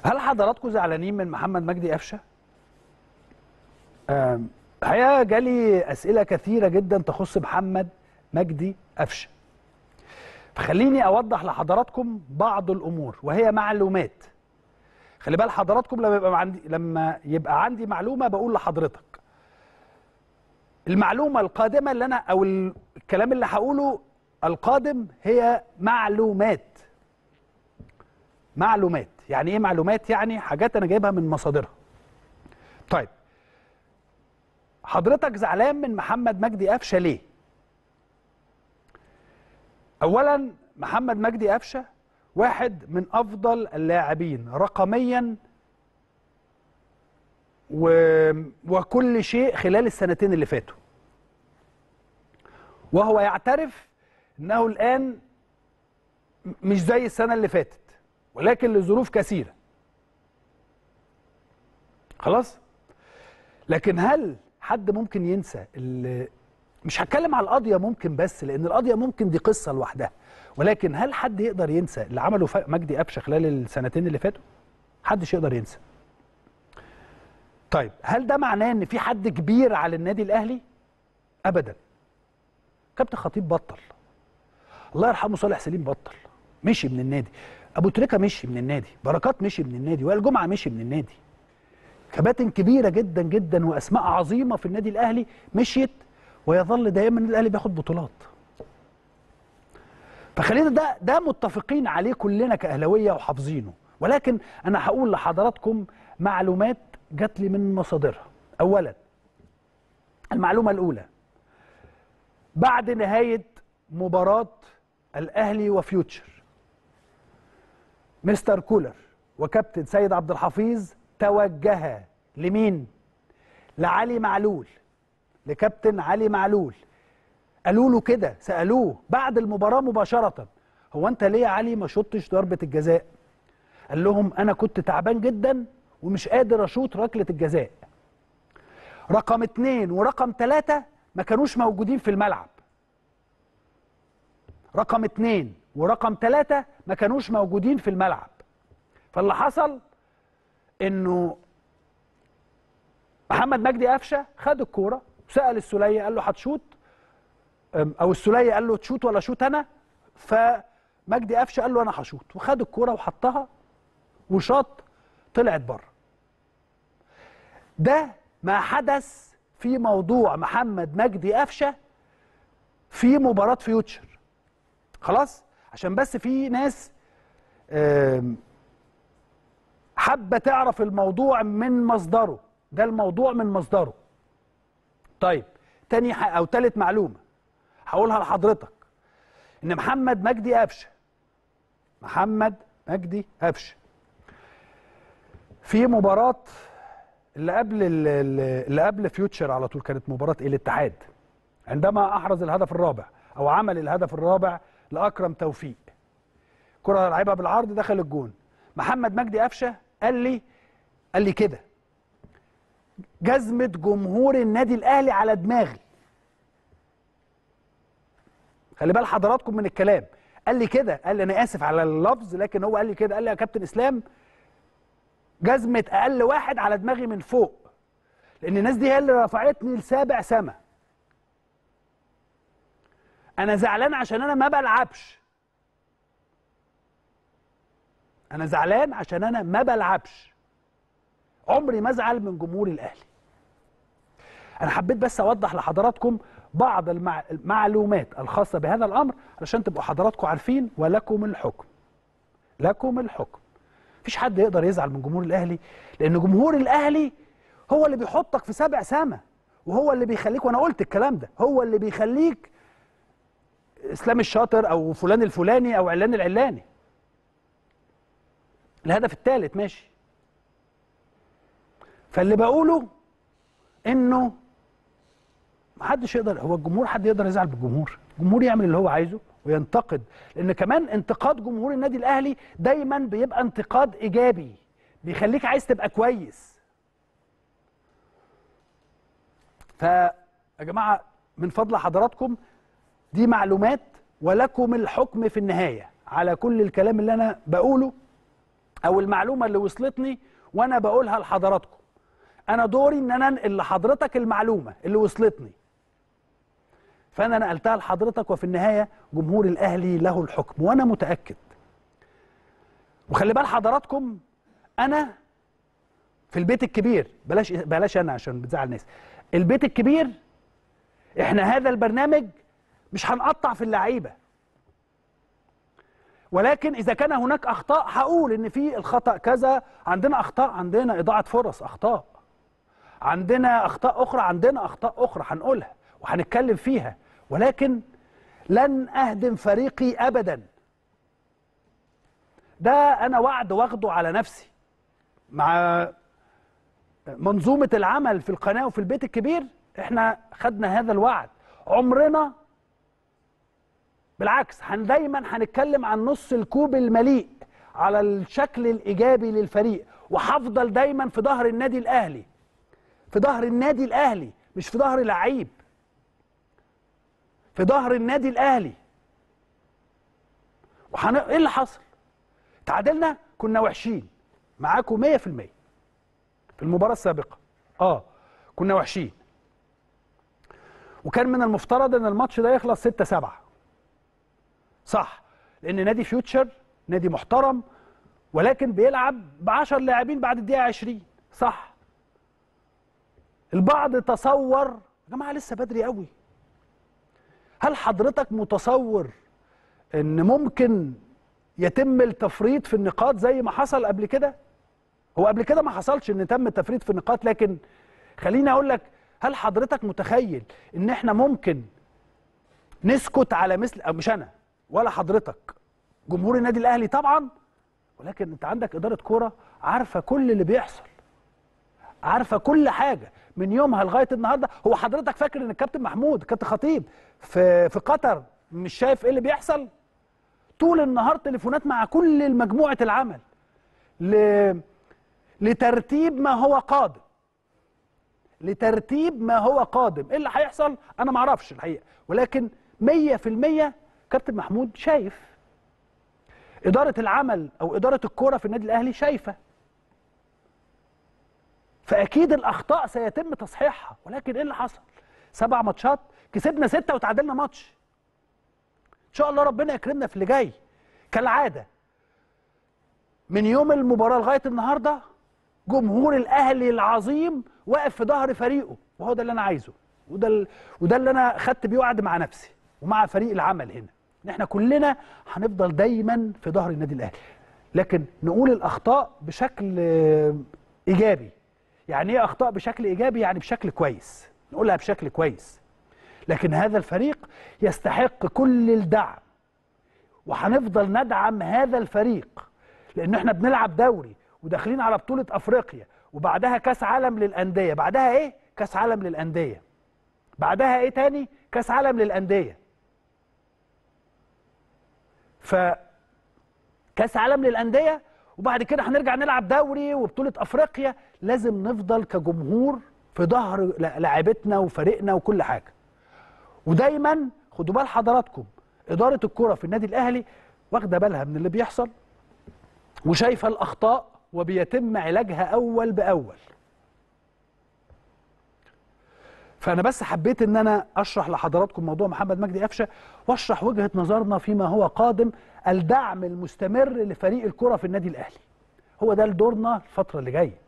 هل حضراتكم زعلانين من محمد مجدي قفشه؟ آم، الحقيقه جالي اسئله كثيره جدا تخص محمد مجدي قفشه. فخليني اوضح لحضراتكم بعض الامور وهي معلومات. خلي بال حضراتكم لما يبقى عندي لما يبقى عندي معلومه بقول لحضرتك. المعلومه القادمه اللي انا او الكلام اللي هقوله القادم هي معلومات. معلومات يعني ايه معلومات يعني حاجات انا جايبها من مصادرها طيب حضرتك زعلان من محمد مجدي قفشه ليه اولا محمد مجدي قفشه واحد من افضل اللاعبين رقميا و... وكل شيء خلال السنتين اللي فاتوا وهو يعترف انه الان مش زي السنه اللي فاتت ولكن لظروف كثيره خلاص لكن هل حد ممكن ينسى ال- مش هتكلم على القضيه ممكن بس لان القضيه ممكن دي قصه لوحدها ولكن هل حد يقدر ينسى اللي عمله ف- مجدي قفشه خلال السنتين اللي فاتوا محدش يقدر ينسى طيب هل ده معناه ان في حد كبير على النادي الاهلي ابدا كابتن خطيب بطل الله يرحمه صالح سليم بطل مشي من النادي ابو تريكه مشي من النادي بركات مشي من النادي وائل جمعه مشي من النادي كباتن كبيره جدا جدا واسماء عظيمه في النادي الاهلي مشيت ويظل دائما النادي الاهلي بياخد بطولات فخلينا ده ده متفقين عليه كلنا كاهلاويه وحافظينه ولكن انا هقول لحضراتكم معلومات جات لي من مصادرها اولا المعلومه الاولى بعد نهايه مباراه الاهلي وفيوتشر مستر كولر وكابتن سيد عبد الحفيظ توجه لمين لعلي معلول لكابتن علي معلول قالوا له كده سالوه بعد المباراه مباشره هو انت ليه يا علي ما شطش ضربه الجزاء قال لهم انا كنت تعبان جدا ومش قادر اشوط ركله الجزاء رقم اتنين ورقم تلاتة ما كانوش موجودين في الملعب رقم اتنين ورقم تلاتة ما كانوش موجودين في الملعب فاللي حصل انه محمد مجدي قفشه خد الكوره وسال السوليه قال له هتشوط أم، او السوليه قال له تشوط ولا شوط انا فمجدي قفشه قال له انا هشوط وخد الكوره وحطها وشاط طلعت بره ده ما حدث في موضوع محمد مجدي قفشه في مباراه فيوتشر خلاص عشان بس في ناس آم، حابه تعرف الموضوع من مصدره ده الموضوع من مصدره طيب تاني ح- او تالت معلومه هقولها لحضرتك ان محمد مجدي قفشه محمد مجدي قفشه في مباراه اللي قبل ال- ال- اللي قبل فيوتشر على طول كانت مباراه إيه؟ الاتحاد عندما احرز الهدف الرابع او عمل الهدف الرابع لاكرم توفيق كره لعبها بالعرض دخل الجون محمد مجدي قفشه قال لي قال لي كده جزمه جمهور النادي الاهلي على دماغي خلي بال حضراتكم من الكلام قال لي كده قال لي انا اسف على اللفظ لكن هو قال لي كده قال لي يا كابتن اسلام جزمه اقل واحد على دماغي من فوق لان الناس دي هي اللي رفعتني لسابع سما انا زعلان عشان انا ما بلعبش انا زعلان عشان انا ما بلعبش عمري ما ازعل من جمهور الاهلي انا حبيت بس اوضح لحضراتكم بعض المع... المعلومات الخاصه بهذا الامر علشان تبقوا حضراتكم عارفين ولكم الحكم لكم الحكم مفيش حد يقدر يزعل من جمهور الاهلي لان جمهور الاهلي هو اللي بيحطك في سبع سما وهو اللي بيخليك وانا قلت الكلام ده هو اللي بيخليك اسلام الشاطر او فلان الفلاني او علان العلاني الهدف الثالث ماشي فاللي بقوله انه محدش يقدر هو الجمهور حد يقدر يزعل بالجمهور الجمهور يعمل اللي هو عايزه وينتقد لان كمان انتقاد جمهور النادي الاهلي دايما بيبقى انتقاد ايجابي بيخليك عايز تبقى كويس فيا جماعه من فضل حضراتكم دي معلومات ولكم الحكم في النهايه على كل الكلام اللي انا بقوله او المعلومه اللي وصلتني وانا بقولها لحضراتكم انا دوري ان انا انقل لحضرتك المعلومه اللي وصلتني فانا نقلتها لحضرتك وفي النهايه جمهور الاهلي له الحكم وانا متاكد وخلي بال حضراتكم انا في البيت الكبير بلاش بلاش انا عشان بتزعل ناس البيت الكبير احنا هذا البرنامج مش هنقطع في اللعيبه ولكن اذا كان هناك اخطاء هقول ان في الخطا كذا عندنا اخطاء عندنا اضاعه فرص اخطاء عندنا اخطاء اخرى عندنا اخطاء اخرى هنقولها وهنتكلم فيها ولكن لن اهدم فريقي ابدا ده انا وعد واخده على نفسي مع منظومه العمل في القناه وفي البيت الكبير احنا خدنا هذا الوعد عمرنا بالعكس هن دايما هنتكلم عن نص الكوب المليء على الشكل الايجابي للفريق وهفضل دايما في ظهر النادي الاهلي في ظهر النادي الاهلي مش في ظهر لعيب في ظهر النادي الاهلي وحن... ايه اللي حصل تعادلنا كنا وحشين معاكم 100% في المباراه السابقه اه كنا وحشين وكان من المفترض ان الماتش ده يخلص 6 7 صح لان نادي فيوتشر نادي محترم ولكن بيلعب ب 10 لاعبين بعد الدقيقه 20 صح البعض تصور يا جماعه لسه بدري قوي هل حضرتك متصور ان ممكن يتم التفريط في النقاط زي ما حصل قبل كده هو قبل كده ما حصلش ان تم التفريط في النقاط لكن خليني اقول لك هل حضرتك متخيل ان احنا ممكن نسكت على مثل أو مش انا ولا حضرتك جمهور النادي الاهلي طبعا ولكن انت عندك اداره كوره عارفه كل اللي بيحصل عارفه كل حاجه من يومها لغايه النهارده هو حضرتك فاكر ان الكابتن محمود كابتن خطيب في في قطر مش شايف ايه اللي بيحصل طول النهار تليفونات مع كل مجموعه العمل ل... لترتيب ما هو قادم لترتيب ما هو قادم ايه اللي هيحصل انا ما اعرفش الحقيقه ولكن 100% كابتن محمود شايف اداره العمل او اداره الكوره في النادي الاهلي شايفه فاكيد الاخطاء سيتم تصحيحها ولكن ايه اللي حصل سبع ماتشات كسبنا ستة وتعادلنا ماتش ان شاء الله ربنا يكرمنا في اللي جاي كالعاده من يوم المباراه لغايه النهارده جمهور الاهلي العظيم واقف في ظهر فريقه وهو ده اللي انا عايزه وده ال... وده اللي انا خدت بيه وعد مع نفسي ومع فريق العمل هنا ان احنا كلنا هنفضل دايما في ظهر النادي الاهلي لكن نقول الاخطاء بشكل ايجابي يعني ايه اخطاء بشكل ايجابي يعني بشكل كويس نقولها بشكل كويس لكن هذا الفريق يستحق كل الدعم وهنفضل ندعم هذا الفريق لان احنا بنلعب دوري وداخلين على بطولة افريقيا وبعدها كاس عالم للانديه بعدها ايه كاس عالم للانديه بعدها ايه تاني كاس عالم للانديه ف كاس عالم للانديه وبعد كده هنرجع نلعب دوري وبطوله افريقيا لازم نفضل كجمهور في ظهر لاعبتنا وفريقنا وكل حاجه ودايما خدوا بال حضراتكم اداره الكره في النادي الاهلي واخده بالها من اللي بيحصل وشايفه الاخطاء وبيتم علاجها اول باول فانا بس حبيت ان انا اشرح لحضراتكم موضوع محمد مجدي قفشه واشرح وجهه نظرنا فيما هو قادم الدعم المستمر لفريق الكره في النادي الاهلي هو ده دورنا الفتره اللي جايه